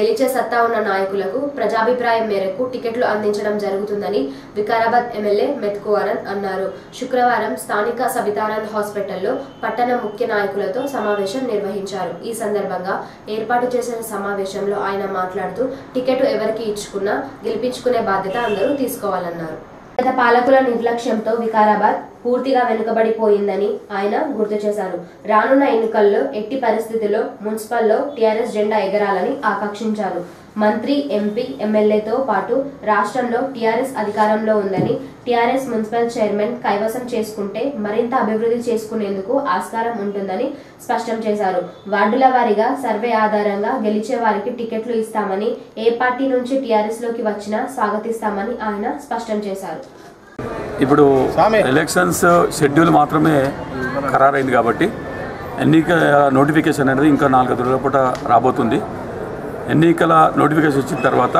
గెలిచే సత్తా ఉన్న నాయకులకు ప్రజాభిప్రాయం మేరకు టికెట్లు అందించడం జరుగుతుందని వికారాబాద్ ఎమ్మెల్యే మెతుకు ఆనంద్ అన్నారు శుక్రవారం స్థానిక సబితానంద్ హాస్పిటల్లో పట్టణ ముఖ్య నాయకులతో సమావేశం నిర్వహించారు ఈ సందర్భంగా ఏర్పాటు చేసిన సమావేశంలో ఆయన మాట్లాడుతూ టికెట్ ఎవరికి ఇచ్చుకున్నా గెలిపించుకునే బాధ్యత అందరూ తీసుకోవాలన్నారు గత పాలకుల నిర్లక్ష్యంతో వికారాబాద్ పూర్తిగా వెనుకబడిపోయిందని ఆయన గుర్తు చేశారు రానున్న ఎన్నికల్లో ఎట్టి పరిస్థితుల్లో మున్సిపల్లో టీఆర్ఎస్ జెండా ఎగరాలని ఆకాంక్షించారు మంత్రి ఎంపీ ఎమ్మెల్యేతో పాటు రాష్ట్రంలో టీఆర్ఎస్ అధికారంలో ఉందని టీఆర్ఎస్ మున్సిపల్ చైర్మన్ కైవసం చేసుకుంటే మరింత అభివృద్ధి చేసుకునేందుకు ఆస్కారం ఉంటుందని స్పష్టం చేశారు వార్డుల వారీగా సర్వే ఆధారంగా గెలిచే వారికి టికెట్లు ఇస్తామని ఏ పార్టీ నుంచి టీఆర్ఎస్ లోకి వచ్చినా స్వాగతిస్తామని ఆయన స్పష్టం చేశారు ఇప్పుడు ఎలక్షన్స్ షెడ్యూల్ మాత్రమే ఖరారైంది కాబట్టి ఎన్నిక నోటిఫికేషన్ అనేది ఇంకా నాలుగు రోజుల పూట రాబోతుంది ఎన్నికల నోటిఫికేషన్ వచ్చిన తర్వాత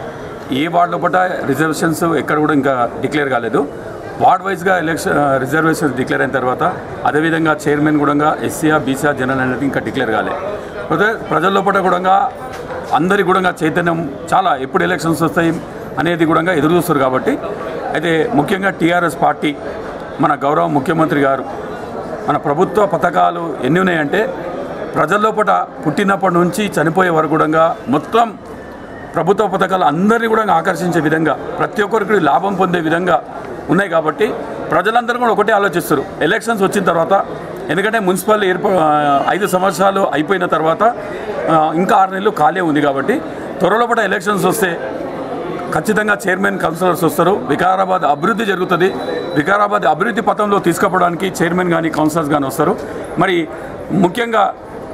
ఏ వార్డులో పూట రిజర్వేషన్స్ ఎక్కడ కూడా ఇంకా డిక్లేర్ కాలేదు వార్డ్ వైజ్గా ఎలక్షన్ రిజర్వేషన్స్ డిక్లేర్ అయిన తర్వాత అదేవిధంగా చైర్మన్ కూడా ఎస్సీఆర్ బీసీఆర్ జనరల్ అనేది ఇంకా డిక్లేర్ కాలేదు కాకపోతే ప్రజల లోపల కూడా అందరి కూడా చైతన్యం చాలా ఎప్పుడు ఎలక్షన్స్ వస్తాయి అనేది కూడా ఎదురు చూస్తారు కాబట్టి అయితే ముఖ్యంగా టీఆర్ఎస్ పార్టీ మన గౌరవ ముఖ్యమంత్రి గారు మన ప్రభుత్వ పథకాలు ఎన్ని ఉన్నాయంటే ప్రజల లోపల పుట్టినప్పటి నుంచి చనిపోయే వరకు కూడా మొత్తం ప్రభుత్వ పథకాలు అందరినీ కూడా ఆకర్షించే విధంగా ప్రతి ఒక్కరికి లాభం పొందే విధంగా ఉన్నాయి కాబట్టి ప్రజలందరూ కూడా ఒకటే ఆలోచిస్తారు ఎలక్షన్స్ వచ్చిన తర్వాత ఎందుకంటే మున్సిపల్ ఏర్ప ఐదు సంవత్సరాలు అయిపోయిన తర్వాత ఆ, ఇంకా ఆరు నెలలు ఖాళీ ఉంది కాబట్టి త్వరలో పూట ఎలక్షన్స్ వస్తే ఖచ్చితంగా చైర్మన్ కౌన్సిలర్స్ వస్తారు వికారాబాద్ అభివృద్ధి జరుగుతుంది వికారాబాద్ అభివృద్ధి పథంలో తీసుకుపోవడానికి చైర్మన్ కానీ కౌన్సిలర్స్ కానీ వస్తారు మరి ముఖ్యంగా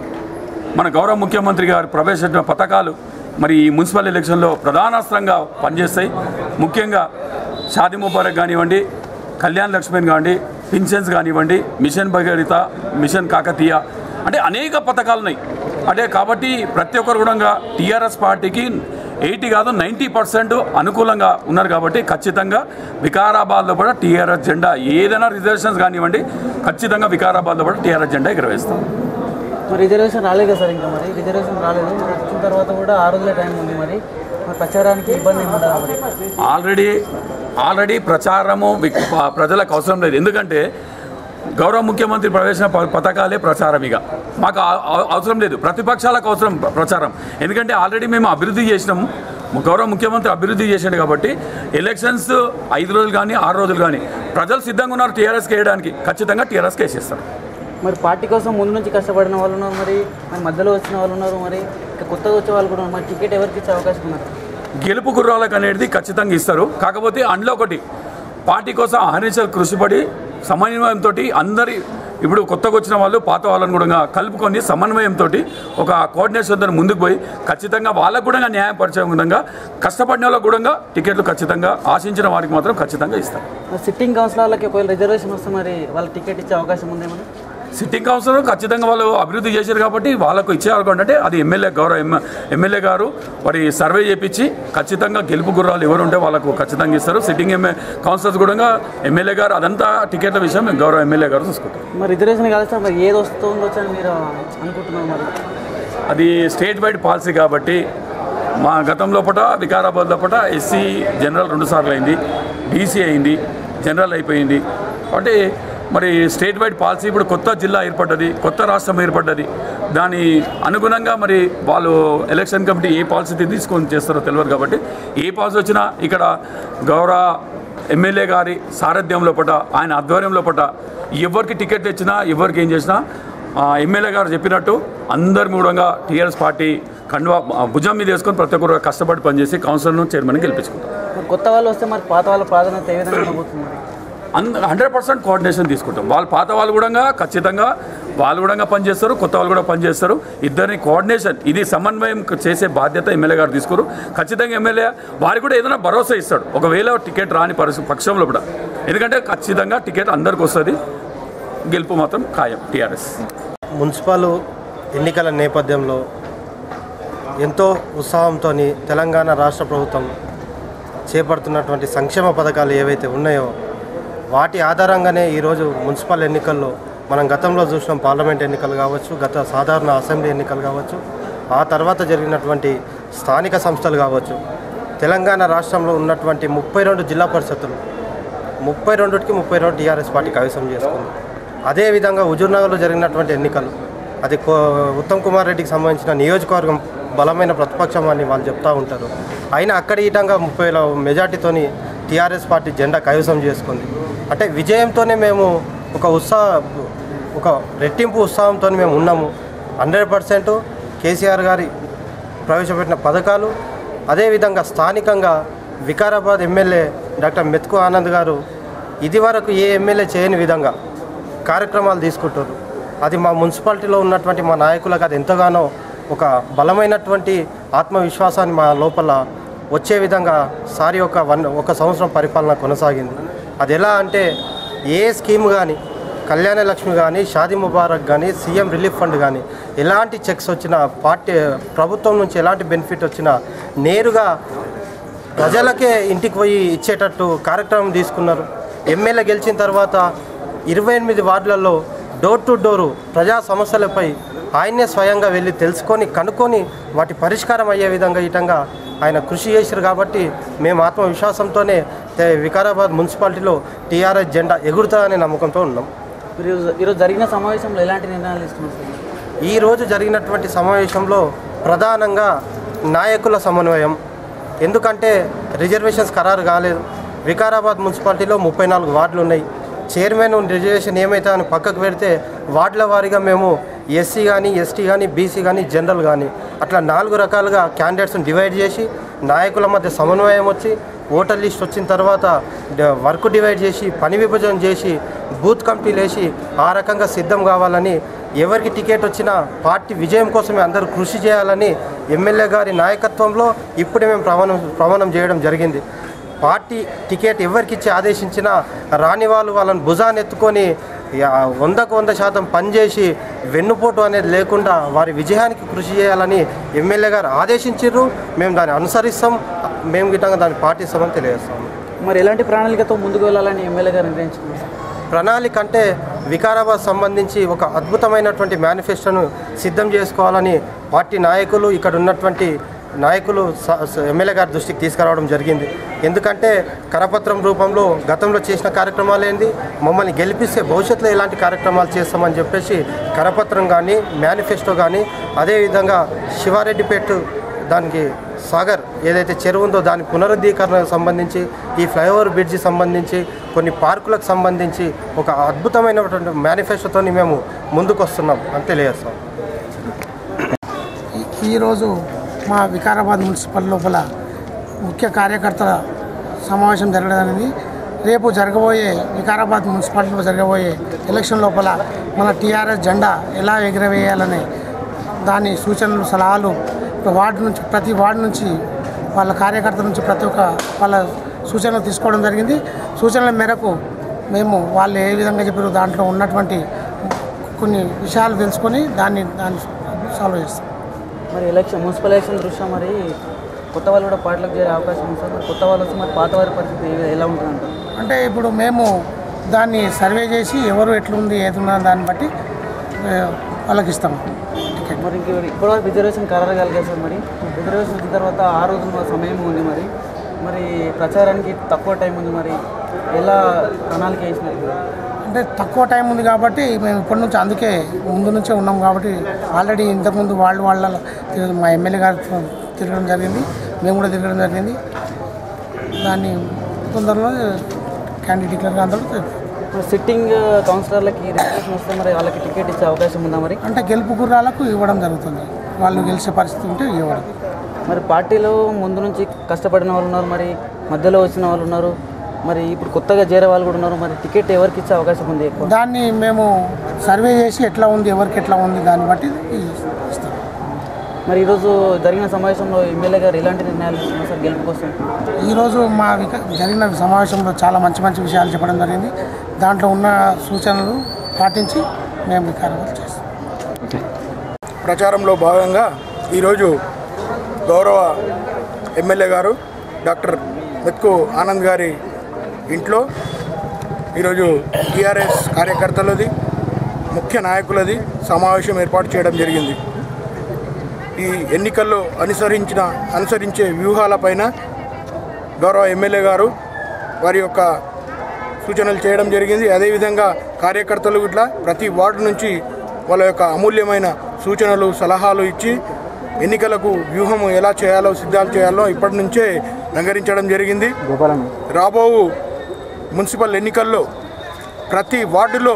మన గౌరవ ముఖ్యమంత్రి గారు ప్రవేశపెట్టిన పథకాలు మరి ఈ మున్సిపల్ ఎలక్షన్లో ప్రధానాస్త్రంగా పనిచేస్తాయి ముఖ్యంగా షాది ముబారక్ కానివ్వండి కళ్యాణ్ లక్ష్మణ్ కానివ్వండి పింఛన్స్ కానివ్వండి మిషన్ భగీరథ మిషన్ కాకతీయ అంటే అనేక పథకాలు ఉన్నాయి అంటే కాబట్టి ప్రతి ఒక్కరు కూడా టీఆర్ఎస్ పార్టీకి ఎయిటీ కాదు నైంటీ పర్సెంట్ అనుకూలంగా ఉన్నారు కాబట్టి ఖచ్చితంగా వికారాబాద్లో కూడా టీఆర్ఎస్ జెండా ఏదైనా రిజర్వేషన్స్ కానివ్వండి ఖచ్చితంగా వికారాబాద్లో కూడా టీఆర్ఎస్ జెండా ఎగరవేస్తాం మరి రిజర్వేషన్ రాలేదు కదా సార్ ఇంకా మరి రిజర్వేషన్ రాలేదు మరి వచ్చిన తర్వాత కూడా ఆ రోజులే టైం ఉంది మరి మరి ప్రచారానికి ఇబ్బంది ఏమి ఉండదు మరి ఆల్రెడీ ఆల్రెడీ ప్రచారము వి- ప- ప్రజలకు అవసరం లేదు ఎందుకంటే గౌరవ ముఖ్యమంత్రి ప్రవేశ ప- పథకాలే ప్రచారం ఇక మాకు ఆ- ఆ- అవసరం లేదు ప్రతిపక్షాలకు అవసరం ప్ర- ప్రచారం ఎందుకంటే ఆల్రెడీ మేము అభివృద్ధి చేసినాం గౌరవ ముఖ్యమంత్రి అభివృద్ధి చేశాడు కాబట్టి ఎలక్షన్స్ ఐదు రోజులు కానీ ఆరు రోజులు కానీ ప్రజలు సిద్ధంగా ఉన్నారు టీఆర్ఎస్కి వేయడానికి ఖచ్చితంగా టీఆర్ఎస్కి వేసేస్తారు మరి పార్టీ కోసం ముందు నుంచి కష్టపడిన వాళ్ళు ఉన్నారు మరి మరి మధ్యలో వచ్చిన వాళ్ళు ఉన్నారు మరి ఇంకా కొత్తగా వచ్చే వాళ్ళు కూడా ఉన్నారు మరి టికెట్ ఎవరికి ఇచ్చే అవకాశం ఉన్నారు గెలుపు గుర్రాలకు అనేది ఖచ్చితంగా ఇస్తారు కాకపోతే అందులో ఒకటి పార్టీ కోసం అహర్నిశలు కృషిపడి సమన్వయంతో అందరి ఇప్పుడు కొత్తగా వచ్చిన వాళ్ళు పాత వాళ్ళని కూడా కలుపుకొని సమన్వయంతో ఒక కోఆర్డినేషన్ తో ముందుకు పోయి ఖచ్చితంగా వాళ్ళకు కూడా న్యాయం పరిచే విధంగా కష్టపడిన వాళ్ళకు కూడా టికెట్లు ఖచ్చితంగా ఆశించిన వారికి మాత్రం ఖచ్చితంగా ఇస్తారు మరి సిట్టింగ్ కౌన్సిలర్లకి ఒకవేళ రిజర్వేషన్ వస్తే మరి వాళ్ళ టికెట్ ఇచ్చే అవకాశం ఉందేమన్నా సిట్టింగ్ కౌన్సిలర్ ఖచ్చితంగా వాళ్ళు అభివృద్ధి చేశారు కాబట్టి వాళ్ళకు ఇచ్చేవారు అంటే అది ఎమ్మెల్యే గౌరవ ఎమ్మె- ఎమ్మెల్యే గారు వారి సర్వే చేపించి ఖచ్చితంగా గెలుపు గుర్రాలు ఎవరు ఉంటే వాళ్ళకు ఖచ్చితంగా ఇస్తారు సిట్టింగ్ ఎమ్మె కౌన్సిలర్స్ కూడా ఎమ్మెల్యే గారు అదంతా టికెట్ల విషయం గౌరవ ఎమ్మెల్యే గారు చూసుకుంటారు మరి రిజర్వేషన్ కలిస్తే మరి ఏది వస్తుందో అని మీరు అనుకుంటున్నారు మరి అది స్టేట్ వైడ్ పాలసీ కాబట్టి మా గతంలో పూట వికారాబాద్ లోపల ఎస్సీ జనరల్ రెండు సార్లు అయింది బీసీ అయింది జనరల్ అయిపోయింది అంటే మరి స్టేట్ వైడ్ పాలసీ ఇప్పుడు కొత్త జిల్లా ఏర్పడ్డది కొత్త రాష్ట్రం ఏర్పడ్డది దాని అనుగుణంగా మరి వాళ్ళు ఎలక్షన్ కమిటీ ఏ పాలసీ తీసుకొని చేస్తారో తెలియదు కాబట్టి ఏ పాలసీ వచ్చినా ఇక్కడ గౌరవ ఎమ్మెల్యే గారి సారథ్యంలో పట ఆయన ఆధ్వర్యంలో పట ఎవరికి టికెట్ తెచ్చినా ఎవరికి ఏం చేసినా ఆ, ఎమ్మెల్యే గారు చెప్పినట్టు అందరి మూలంగా టీఆర్ఎస్ పార్టీ కండువా ఆ, భుజం మీద వేసుకొని ప్రతి ఒక్కరు కష్టపడి పనిచేసి కౌన్సిలర్ను చైర్మన్ గెలిపించుకుంటారు మరి కొత్త వాళ్ళు వస్తే మరి పాత వాళ్ళ ప్రాధాన్యత ఏ విధంగా ఉండబోతుంది మరి అంద హండ్రెడ్ పర్సెంట్ కోఆర్డినేషన్ తీసుకుంటాం వాళ్ళు పాత వాళ్ళు కూడా ఖచ్చితంగా వాళ్ళు కూడా పనిచేస్తారు కొత్త వాళ్ళు కూడా పనిచేస్తారు ఇద్దరిని కోఆర్డినేషన్ ఇది సమన్వయం చేసే బాధ్యత ఎమ్మెల్యే గారు తీసుకోరు ఖచ్చితంగా ఎమ్మెల్యే వారికి కూడా ఏదైనా భరోసా ఇస్తాడు ఒకవేళ టికెట్ రాని పరిస్థితి పక్షంలో కూడా ఎందుకంటే ఖచ్చితంగా టికెట్ అందరికి వస్తుంది గెలుపు మాత్రం ఖాయం టీఆర్ఎస్ మున్సిపల్ ఎన్నికల నేపథ్యంలో ఎంతో ఉత్సాహంతో తెలంగాణ రాష్ట్ర ప్రభుత్వం చేపడుతున్నటువంటి సంక్షేమ పథకాలు ఏవైతే ఉన్నాయో వాటి ఆధారంగానే ఈరోజు మున్సిపల్ ఎన్నికల్లో మనం గతంలో చూసినాం పార్లమెంట్ ఎన్నికలు కావచ్చు గత సాధారణ అసెంబ్లీ ఎన్నికలు కావచ్చు ఆ తర్వాత జరిగినటువంటి స్థానిక సంస్థలు కావచ్చు తెలంగాణ రాష్ట్రంలో ఉన్నటువంటి ముప్పై రెండు జిల్లా పరిషత్తులు ముప్పై రెండుకి ముప్పై రెండు టీఆర్ఎస్ పార్టీ కైవసం చేసుకుంది అదేవిధంగా హుజూర్నగర్లో జరిగినటువంటి ఎన్నికలు అది కో ఉత్తమ్ కుమార్ రెడ్డికి సంబంధించిన నియోజకవర్గం బలమైన ప్రతిపక్షం అని వాళ్ళు చెప్తూ ఉంటారు అయినా అక్కడ ఈటంగా ముప్పై వేల మెజార్టీతోని టీఆర్ఎస్ పార్టీ జెండా కైవసం చేసుకుంది అంటే విజయంతోనే మేము ఒక ఉత్సాహ ఒక రెట్టింపు ఉత్సాహంతో మేము ఉన్నాము హండ్రెడ్ పర్సెంట్ కేసీఆర్ గారి ప్రవేశపెట్టిన పథకాలు అదేవిధంగా స్థానికంగా వికారాబాద్ ఎమ్మెల్యే డాక్టర్ మెతుకు ఆనంద్ గారు ఇదివరకు ఏ ఎమ్మెల్యే చేయని విధంగా కార్యక్రమాలు తీసుకుంటారు అది మా మున్సిపాలిటీలో ఉన్నటువంటి మా నాయకులకు అది ఎంతగానో ఒక బలమైనటువంటి ఆత్మవిశ్వాసాన్ని మా లోపల వచ్చే విధంగా సారి ఒక వన్ ఒక సంవత్సరం పరిపాలన కొనసాగింది అది ఎలా అంటే ఏ స్కీమ్ కానీ కళ్యాణ లక్ష్మి కానీ షాదీ ముబారక్ కానీ సీఎం రిలీఫ్ ఫండ్ కానీ ఎలాంటి చెక్స్ వచ్చినా పార్టీ ప్రభుత్వం నుంచి ఎలాంటి బెనిఫిట్ వచ్చినా నేరుగా ప్రజలకే ఇంటికి పోయి ఇచ్చేటట్టు కార్యక్రమం తీసుకున్నారు ఎమ్మెల్యే గెలిచిన తర్వాత ఇరవై ఎనిమిది వార్డులలో డోర్ టు డోరు ప్రజా సమస్యలపై ఆయనే స్వయంగా వెళ్ళి తెలుసుకొని కనుక్కొని వాటి పరిష్కారం అయ్యే విధంగా ఇటంగా ఆయన కృషి చేశారు కాబట్టి మేము ఆత్మవిశ్వాసంతోనే తే- వికారాబాద్ మున్సిపాలిటీలో టీఆర్ఎస్ జెండా ఎగురుతుందనే నమ్మకంతో ఉన్నాం ఈరోజు ఈరోజు జరిగిన సమావేశంలో ఎలాంటి నిర్ణయాలు తీసుకున్నారు సార్ ఈ రోజు జరిగినటువంటి సమావేశంలో ప్రధానంగా నాయకుల సమన్వయం ఎందుకంటే రిజర్వేషన్స్ ఖరారు కాలేదు వికారాబాద్ మున్సిపాలిటీలో ముప్పై నాలుగు వార్డులు ఉన్నాయి చైర్మన్ రిజర్వేషన్ ఏమైతే అని పక్కకు పెడితే వార్డుల వారీగా మేము ఎస్సీ కానీ ఎస్టీ కానీ బీసీ కానీ జనరల్ కానీ అట్లా నాలుగు రకాలుగా క్యాండిడేట్స్ని డివైడ్ చేసి నాయకుల మధ్య సమన్వయం వచ్చి ఓటర్ లిస్ట్ వచ్చిన తర్వాత డ- వర్క్ డివైడ్ చేసి పని విభజన చేసి బూత్ కమిటీలు వేసి ఆ రకంగా సిద్ధం కావాలని ఎవరికి టికెట్ వచ్చినా పార్టీ విజయం కోసమే అందరూ కృషి చేయాలని ఎమ్మెల్యే గారి నాయకత్వంలో ఇప్పుడే మేము ప్రమాణం ప్రమాణం చేయడం జరిగింది పార్టీ టికెట్ ఎవరికి ఇచ్చి ఆదేశించినా రాని వాళ్ళు వాళ్ళని భుజాన్ని ఎత్తుకొని యా- వందకు వంద శాతం పనిచేసి వెన్నుపోటు అనేది లేకుండా వారి విజయానికి కృషి చేయాలని ఎమ్మెల్యే గారు ఆదేశించారు మేము దాన్ని అనుసరిస్తాం మేము గిట్టంగా దాన్ని పాటిస్తామని తెలియజేస్తాం మరి ఎలాంటి ప్రణాళికతో ముందుకు వెళ్ళాలని ఎమ్మెల్యే గారు నిర్ణయించుకున్నారు సార్? ప్రణాళిక అంటే వికారాబాద్ సంబంధించి ఒక అద్భుతమైనటువంటి మేనిఫెస్టోను సిద్ధం చేసుకోవాలని పార్టీ నాయకులు ఇక్కడ ఉన్నటువంటి నాయకులు స- స- ఎమ్మెల్యే గారి దృష్టికి తీసుకురావడం జరిగింది ఎందుకంటే కరపత్రం రూపంలో గతంలో చేసిన కార్యక్రమాలు ఏంది మమ్మల్ని గెలిపిస్తే భవిష్యత్తులో ఎలాంటి కార్యక్రమాలు చేస్తామని చెప్పేసి కరపత్రం కానీ మేనిఫెస్టో కానీ అదేవిధంగా శివారెడ్డిపేట దానికి సాగర్ ఏదైతే చెరువు ఉందో దాని పునరుద్ధీకరణకు సంబంధించి ఈ ఫ్లైఓవర్ బ్రిడ్జి సంబంధించి కొన్ని పార్కులకు సంబంధించి ఒక అద్భుతమైనటువంటి మేనిఫెస్టోతోని మేము ముందుకు వస్తున్నాం అని తెలియజేస్తాం ఈ- ఈరోజు మా వికారాబాద్ మున్సిపల్ లోపల ముఖ్య కార్యకర్తల సమావేశం జరగడం అనేది రేపు జరగబోయే వికారాబాద్ మున్సిపాలిటీలో జరగబోయే ఎలక్షన్ లోపల మన టీఆర్ఎస్ జెండా ఎలా ఎగురవేయాలనే దాని సూచనలు సలహాలు ఒక వార్డు నుంచి ప్రతి వార్డు నుంచి వాళ్ళ కార్యకర్తల నుంచి ప్రతి ఒక్క వాళ్ళ సూచనలు తీసుకోవడం జరిగింది సూచనల మేరకు మేము వాళ్ళు ఏ విధంగా చెప్పారో దాంట్లో ఉన్నటువంటి కొన్ని విషయాలు తెలుసుకొని దాన్ని దాన్ని సాల్వ్ చేస్తాం మరి ఎలక్షన్ మున్సిపల్ ఎలక్షన్ దృష్ట్యా మరి కొత్త వాళ్ళు కూడా పార్టీలకు చేరే అవకాశం ఉంది సార్ మరి కొత్త వాళ్ళు వస్తే మరి పాత వారి పరిస్థితి ఏ- ఎలా ఉంటుందంటారు అంటే ఇప్పుడు మేము దాన్ని సర్వే చేసి ఎవరు ఎట్లుంది ఏదున్నా దాన్ని బట్టి ఆ, వాళ్ళకి ఇస్తాం టికెట్ మరి ఇంక ఇప్పటివరకు రిజర్వేషన్ ఖరారు కలిగారు సార్ మరి రిజర్వేషన్ వచ్చిన తర్వాత ఆ రోజున సమయం ఉంది మరి మరి ప్రచారానికి తక్కువ టైం ఉంది మరి ఎలా ప్రణాళిక వేసినారు అంటే తక్కువ టైం ఉంది కాబట్టి మేము ఇప్పటి నుంచి అందుకే ముందు నుంచే ఉన్నాం కాబట్టి ఆల్రెడీ ఇంతకుముందు వాళ్ళు వాళ్ళ తిరగ- మా ఎమ్మెల్యే గారు తిరగడం జరిగింది మేము కూడా తిరగడం జరిగింది దాన్ని తొందరలో క్యాండిడేట్ డిక్లేర్ అందరూ మరి సిట్టింగ్ కౌన్సిలర్లకి రిజర్వేషన్ వస్తే మరి వాళ్ళకి టికెట్ ఇచ్చే అవకాశం ఉందా మరి అంటే గెలుపు గుర్రాలకు ఇవ్వడం జరుగుతుంది వాళ్ళు గెలిచే పరిస్థితి ఉంటే ఇవ్వడం మరి పార్టీలో ముందు నుంచి కష్టపడిన వాళ్ళు ఉన్నారు మరి మధ్యలో వచ్చిన వాళ్ళు ఉన్నారు మరి ఇప్పుడు కొత్తగా చేరే వాళ్ళు కూడా ఉన్నారు మరి టికెట్ ఎవరికి ఇచ్చే అవకాశం ఉంది ఎక్కువ దాన్ని మేము సర్వే చేసి ఎట్లా ఉంది ఎవరికి ఎట్లా ఉంది దాన్ని బట్టి ఇస్తాం మరి ఈరోజు జరిగిన సమావేశంలో ఎమ్మెల్యే గారు ఎలాంటి నిర్ణయాలు తీసుకున్నారు సార్ గెలుపు కోసం ఈరోజు మా విక జరిగిన సమావేశంలో చాలా మంచి మంచి విషయాలు చెప్పడం జరిగింది దాంట్లో ఉన్న సూచనలు పాటించి మేము వికారాబాద్ చేస్తాం ప్రచారంలో భాగంగా ఈరోజు గౌరవ ఎమ్మెల్యే గారు డాక్టర్ మెత్కు ఆనంద్ గారి ఇంట్లో ఈరోజు టీఆర్ఎస్ కార్యకర్తలది ముఖ్య నాయకులది సమావేశం ఏర్పాటు చేయడం జరిగింది ఈ ఎన్నికల్లో అనుసరించిన అనుసరించే వ్యూహాలపైన గౌరవ ఎమ్మెల్యే గారు వారి యొక్క సూచనలు చేయడం జరిగింది అదేవిధంగా కార్యకర్తలు ఇట్లా ప్రతి వార్డు నుంచి వాళ్ళ యొక్క అమూల్యమైన సూచనలు సలహాలు ఇచ్చి ఎన్నికలకు వ్యూహం ఎలా చేయాలో సిద్ధాలు చేయాలో ఇప్పటి నుంచే రంగరించడం జరిగింది రాబో మున్సిపల్ ఎన్నికల్లో ప్రతి వార్డులో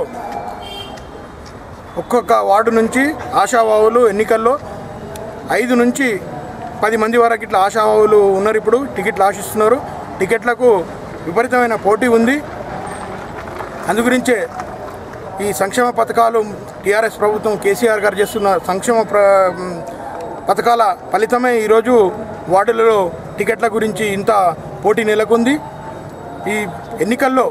ఒక్కొక్క వార్డు నుంచి ఆశావాహులు ఎన్నికల్లో ఐదు నుంచి పది మంది వరకు ఇట్లా ఆశావాహులు ఉన్నారు ఇప్పుడు టికెట్లు ఆశిస్తున్నారు టికెట్లకు విపరీతమైన పోటీ ఉంది అందుగురించే ఈ సంక్షేమ పథకాలు టీఆర్ఎస్ ప్రభుత్వం కేసీఆర్ గారు చేస్తున్న సంక్షేమ ప్ర పథకాల ఫలితమే ఈరోజు వార్డులలో టికెట్ల గురించి ఇంత పోటీ నెలకొంది ఈ ఎన్నికల్లో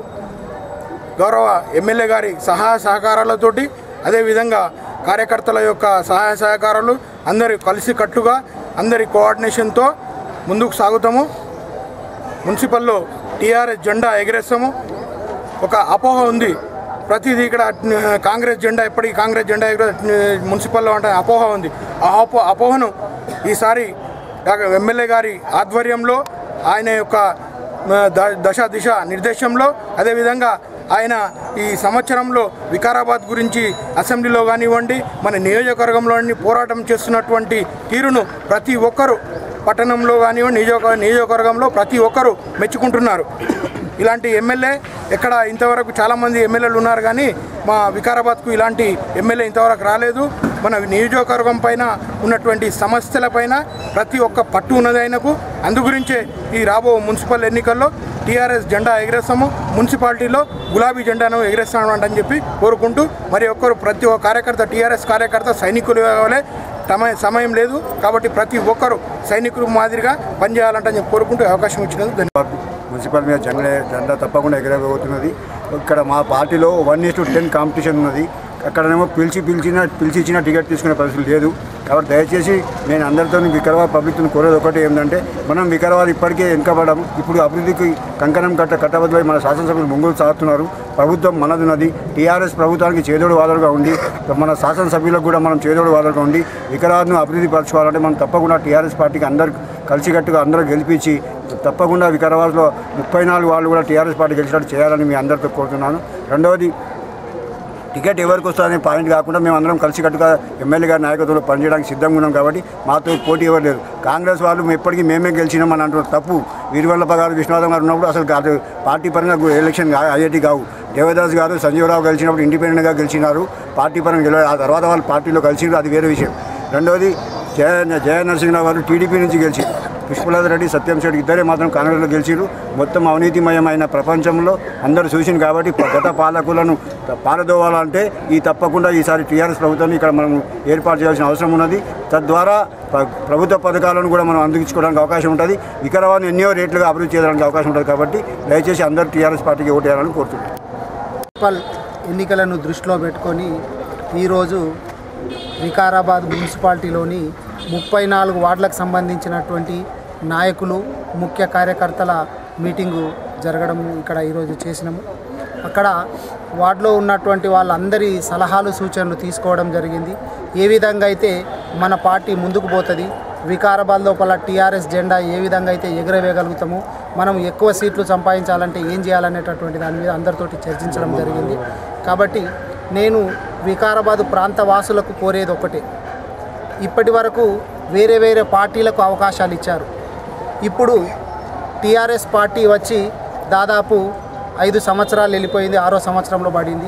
గౌరవ ఎమ్మెల్యే గారి సహాయ సహకారాలతోటి అదేవిధంగా కార్యకర్తల యొక్క సహాయ సహకారాలు అందరి కలిసి కట్టుగా అందరి కోఆర్డినేషన్తో ముందుకు సాగుతాము మున్సిపల్లో టీఆర్ఎస్ జెండా ఎగరేస్తాము ఒక అపోహ ఉంది ప్రతిదీ ఇక్కడ ఆ, కాంగ్రెస్ జెండా ఎప్పటికీ కాంగ్రెస్ జెండా ఎగర మున్సిపల్లో అంటే అపోహ ఉంది ఆ అపో అపోహను ఈసారి డాక్టర్ ఎమ్మెల్యే గారి ఆధ్వర్యంలో ఆయన యొక్క ఆ, ద- దశ దిశ నిర్దేశంలో అదేవిధంగా ఆయన ఈ సంవత్సరంలో వికారాబాద్ గురించి అసెంబ్లీలో కానివ్వండి మన నియోజకవర్గంలో పోరాటం చేస్తున్నటువంటి తీరును ప్రతి ఒక్కరూ పట్టణంలో కానివ్వండి నియోజక నియోజకవర్గంలో ప్రతి ఒక్కరూ మెచ్చుకుంటున్నారు ఇలాంటి ఎమ్మెల్యే ఎక్కడ ఇంతవరకు చాలామంది ఎమ్మెల్యేలు ఉన్నారు కానీ మా వికారాబాద్కు ఇలాంటి ఎమ్మెల్యే ఇంతవరకు రాలేదు మన నియోజకవర్గం పైన ఉన్నటువంటి సమస్యలపైన ప్రతి ఒక్క పట్టు ఉన్నది ఆయనకు అందుగురించే ఈ రాబో మున్సిపల్ ఎన్నికల్లో టీఆర్ఎస్ జెండా ఎగరేస్తాము మున్సిపాలిటీలో గులాబీ జెండాను ఎగరేస్తాము అని చెప్పి కోరుకుంటూ మరి ఒక్కరు ప్రతి ఒక్క కార్యకర్త టీఆర్ఎస్ కార్యకర్త సైనికులు కావాలి సమయం సమయం లేదు కాబట్టి ప్రతి ఒక్కరు సైనికులు మాదిరిగా పనిచేయాలంటని చెప్పి కోరుకుంటూ అవకాశం ఇచ్చినందుకు ధన్యవాదాలు మున్సిపల్ మీద జెండా జెండా తప్పకుండా ఎగరబోతున్నది ఇక్కడ మా పార్టీలో one is to ten competition ఉన్నది అక్కడనేమో పిలిచి పిలిచిన పిలిచి ఇచ్చిన టికెట్ తీసుకునే పరిస్థితి లేదు కాబట్టి దయచేసి నేను అందరితో వికారాబాద్ పబ్లిక్తో కోరేది ఒకటి ఏంటంటే మనం వికారాబాద్ ఇప్పటికే వెనుకబడం ఇప్పుడు అభివృద్ధికి కంకణం కట్ట కట్టబద్దులై మన శాసనసభ్యులు ముందుకు సాగుతున్నారు ప్రభుత్వం మనదున్నది టీఆర్ఎస్ ప్రభుత్వానికి చేదోడు వాదడుగా ఉండి మన శాసనసభ్యులకు కూడా మనం చేదోడు వాదడుగా ఉండి వికారాబాద్ను అభివృద్ధి పరచుకోవాలంటే మనం తప్పకుండా టీఆర్ఎస్ పార్టీకి అందరు కలిసికట్టుగా అందరూ గెలిపించి తప్పకుండా వికారాబాద్లో ముప్పై నాలుగు వాళ్ళు కూడా టీఆర్ఎస్ పార్టీ గెలిచినట్టు చేయాలని మీ అందరితో కోరుతున్నాను రెండవది టికెట్ ఎవరికి వస్తుందనే పాయింట్ కాకుండా మేము అందరం కలిసికట్టుగా ఎమ్మెల్యే గారి నాయకత్వంలో పనిచేయడానికి సిద్ధంగా ఉన్నాం కాబట్టి మాతో పోటీ ఎవరు లేదు కాంగ్రెస్ వాళ్ళు మేము ఎప్పటికీ మేమే గెలిచినామని అంటున్నారు తప్పు వీరవల్లభ గారు విశ్వనాథం గారు ఉన్నప్పుడు అసలు కాదు పార్టీ పరంగా గు- ఎలక్షన్ కా- అయ్యేటి కావు దేవదాస్ గారు సంజీవరావు గెలిచినప్పుడు ఇండిపెండెంట్గా గెలిచినారు పార్టీ పరంగా గెలవ ఆ తర్వాత వాళ్ళు పార్టీలో కలిసినారు అది వేరే విషయం రెండవది జయ జయ నరసింహరావు గారు టీడీపీ నుంచి గెలిచారు పుష్పలాద రెడ్డి సత్యం శెట్టి ఇద్దరే మాత్రం కాంగ్రెస్లో గెలిచిరు మొత్తం అవినీతిమయమైన ప్రపంచంలో అందరూ చూసింది కాబట్టి ప- గత పాలకులను త- పారదోవాలంటే ఈ తప్పకుండా ఈసారి టీఆర్ఎస్ ప్రభుత్వాన్ని ఇక్కడ మనం ఏర్పాటు చేయాల్సిన అవసరం ఉన్నది తద్వారా ప్ర- ప్రభుత్వ పథకాలను కూడా మనం అందించుకోవడానికి అవకాశం ఉంటుంది వికారాబాద్ ఎన్నో రేట్లుగా అభివృద్ధి చేయడానికి అవకాశం ఉంటుంది కాబట్టి దయచేసి అందరూ టీఆర్ఎస్ పార్టీకి ఓటు వేయాలని కోరుతున్నాను మున్సిపల్ ఎన్నికలను దృష్టిలో పెట్టుకొని ఈరోజు వికారాబాద్ మున్సిపాలిటీలోని ముప్పై నాలుగు వార్డులకు సంబంధించినటువంటి నాయకులు ముఖ్య కార్యకర్తల మీటింగు జరగడం ఇక్కడ ఈరోజు చేసినాము అక్కడ వార్డులో ఉన్నటువంటి వాళ్ళందరి సలహాలు సూచనలు తీసుకోవడం జరిగింది ఏ విధంగా అయితే మన పార్టీ ముందుకు పోతుంది వికారాబాద్ లోపల టీఆర్ఎస్ జెండా ఏ విధంగా అయితే ఎగురవేయగలుగుతామో మనం ఎక్కువ సీట్లు సంపాదించాలంటే ఏం చేయాలనేటటువంటి దాని మీద అందరితోటి చర్చించడం జరిగింది కాబట్టి నేను వికారాబాద్ ప్రాంత వాసులకు కోరేది ఒకటే ఇప్పటి వరకు వేరే వేరే పార్టీలకు అవకాశాలు ఇచ్చారు ఇప్పుడు టీఆర్ఎస్ పార్టీ వచ్చి దాదాపు ఐదు సంవత్సరాలు వెళ్ళిపోయింది ఆరో సంవత్సరంలో పడింది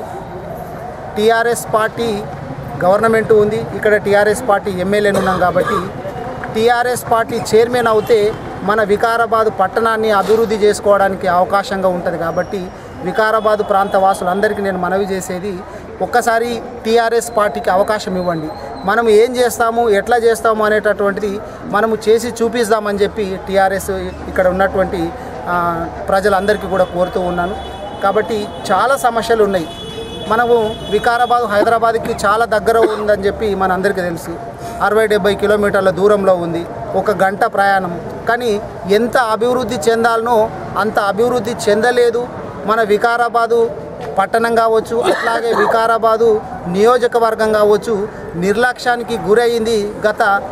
టీఆర్ఎస్ పార్టీ గవర్నమెంట్ ఉంది ఇక్కడ టీఆర్ఎస్ పార్టీ ఎమ్మెల్యేలు ఉన్నాం కాబట్టి టీఆర్ఎస్ పార్టీ చైర్మన్ అవుతే మన వికారాబాద్ పట్టణాన్ని అభివృద్ధి చేసుకోవడానికి అవకాశంగా ఉంటుంది కాబట్టి వికారాబాద్ ప్రాంత వాసులందరికీ నేను మనవి చేసేది ఒక్కసారి టీఆర్ఎస్ పార్టీకి అవకాశం ఇవ్వండి మనం ఏం చేస్తాము ఎట్లా చేస్తాము అనేటటువంటిది మనము చేసి చూపిస్తామని చెప్పి టీఆర్ఎస్ ఇక్కడ ఉన్నటువంటి ఆ, ప్రజలందరికీ కూడా కోరుతూ ఉన్నాను కాబట్టి చాలా సమస్యలు ఉన్నాయి మనము వికారాబాద్ హైదరాబాద్కి చాలా దగ్గర ఉందని చెప్పి మన అందరికీ తెలుసు అరవై డెబ్బై కిలోమీటర్ల దూరంలో ఉంది ఒక గంట ప్రయాణం కానీ ఎంత అభివృద్ధి చెందాలనో అంత అభివృద్ధి చెందలేదు మన వికారాబాదు పట్టణం కావచ్చు అట్లాగే వికారాబాదు నియోజకవర్గం కావచ్చు నిర్లక్ష్యానికి గురయింది గత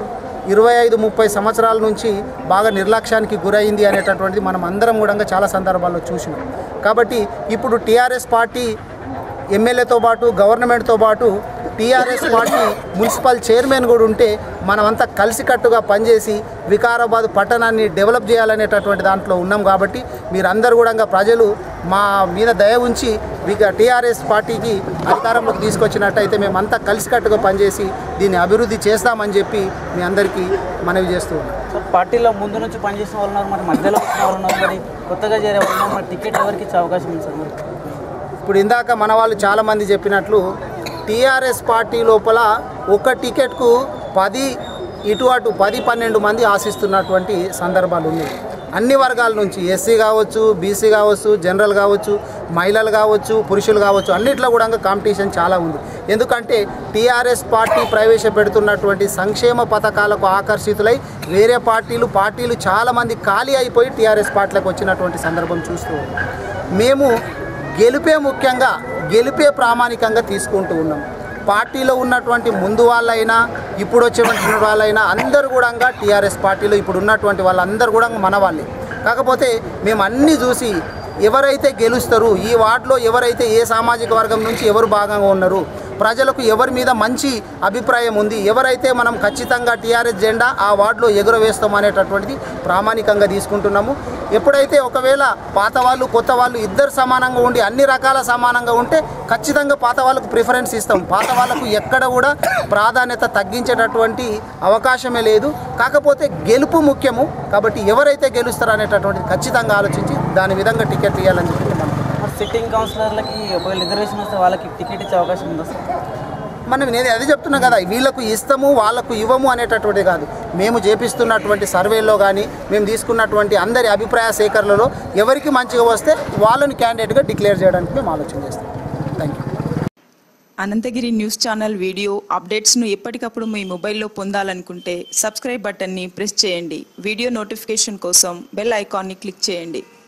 ఇరవై ఐదు ముప్పై సంవత్సరాల నుంచి బాగా నిర్లక్ష్యానికి గురైంది అనేటటువంటిది మనం అందరం కూడా చాలా సందర్భాల్లో చూసినాం కాబట్టి ఇప్పుడు టీఆర్ఎస్ పార్టీ ఎమ్మెల్యేతో పాటు గవర్నమెంట్తో పాటు టీఆర్ఎస్ పార్టీ మున్సిపల్ చైర్మన్ కూడా ఉంటే మనమంతా కలిసికట్టుగా పనిచేసి వికారాబాద్ పట్టణాన్ని డెవలప్ చేయాలనేటటువంటి దాంట్లో ఉన్నాం కాబట్టి మీరందరూ కూడా ప్రజలు మా మీద దయ ఉంచి విక టీఆర్ఎస్ పార్టీకి అధికారంలోకి తీసుకొచ్చినట్టయితే మేమంతా కలిసికట్టుగా పనిచేసి దీన్ని అభివృద్ధి చేస్తామని చెప్పి మీ అందరికీ మనవి చేస్తూ ఉన్నాం సార్ పార్టీలో ముందు నుంచి పనిచేసిన వాళ్ళు ఉన్నారు మరి మధ్యలో వచ్చిన వాళ్ళు ఉన్నారు మరి కొత్తగా చేరే వాళ్ళు ఉన్నారు మరి టికెట్ ఎవరికి ఇచ్చే అవకాశం ఉంది సార్ మరి ఇప్పుడు ఇందాక మన వాళ్ళు చాలామంది చెప్పినట్లు టీఆర్ఎస్ పార్టీ లోపల ఒక టికెట్కు పది ఇటు అటు పది పన్నెండు మంది ఆశిస్తున్నటువంటి సందర్భాలు ఉన్నాయి అన్ని వర్గాల నుంచి ఎస్సీ కావచ్చు బీసీ కావచ్చు జనరల్ కావచ్చు మహిళలు కావచ్చు పురుషులు కావచ్చు అన్నిట్లో కూడా కాంపిటీషన్ చాలా ఉంది ఎందుకంటే టీఆర్ఎస్ పార్టీ ప్రవేశపెడుతున్నటువంటి సంక్షేమ పథకాలకు ఆకర్షితులై వేరే పార్టీలు పార్టీలు చాలామంది ఖాళీ అయిపోయి టీఆర్ఎస్ పార్టీలకు వచ్చినటువంటి సందర్భం చూస్తూ ఉన్నాం మేము గెలుపే ముఖ్యంగా గెలుపే ప్రామాణికంగా తీసుకుంటూ ఉన్నాం పార్టీలో ఉన్నటువంటి ముందు వాళ్ళైనా ఇప్పుడు వచ్చేటువంటి వాళ్ళైనా అందరూ కూడా టీఆర్ఎస్ పార్టీలో ఇప్పుడు ఉన్నటువంటి వాళ్ళందరూ కూడా మన వాళ్ళే కాకపోతే మేము అన్నీ చూసి ఎవరైతే గెలుస్తారు ఈ వార్డులో ఎవరైతే ఏ సామాజిక వర్గం నుంచి ఎవరు భాగంగా ఉన్నారు ప్రజలకు ఎవరి మీద మంచి అభిప్రాయం ఉంది ఎవరైతే మనం ఖచ్చితంగా టీఆర్ఎస్ జెండా ఆ వార్డులో ఎగురవేస్తాం అనేటటువంటిది ప్రామాణికంగా తీసుకుంటున్నాము ఎప్పుడైతే ఒకవేళ పాత వాళ్ళు కొత్త వాళ్ళు ఇద్దరు సమానంగా ఉండి అన్ని రకాల సమానంగా ఉంటే ఖచ్చితంగా పాత వాళ్ళకు ప్రిఫరెన్స్ ఇస్తాం పాత వాళ్ళకు ఎక్కడ కూడా ప్రాధాన్యత తగ్గించేటటువంటి అవకాశమే లేదు కాకపోతే గెలుపు ముఖ్యము కాబట్టి ఎవరైతే గెలుస్తారో అనేటటువంటిది ఖచ్చితంగా ఆలోచించి దాని విధంగా టికెట్ ఇవ్వాలని చెప్పి మనం మరి సిట్టింగ్ కౌన్సిలర్లకి ఒకవేళ రిజర్వేషన్ వస్తే వాళ్ళకి టికెట్ ఇచ్చే అవకాశం ఉందా సార్ మనం నేను అదే చెప్తున్నా కదా వీళ్ళకు ఇస్తాము వాళ్ళకు ఇవ్వము అనేటటువంటిది కాదు మేము చేపిస్తున్నటువంటి సర్వేలో కానీ మేము తీసుకున్నటువంటి అందరి అభిప్రాయ సేకరణలో ఎవరికి మంచిగా వస్తే వాళ్ళని క్యాండిడేట్గా డిక్లేర్ చేయడానికి మేము ఆలోచన చేస్తాం thank you Anantagiri news channel video అప్డేట్స్ను ఎప్పటికప్పుడు మీ మొబైల్లో పొందాలనుకుంటే సబ్స్క్రైబ్ బటన్ని ప్రెస్ చేయండి వీడియో నోటిఫికేషన్ కోసం బెల్ ఐకాన్ని క్లిక్ చేయండి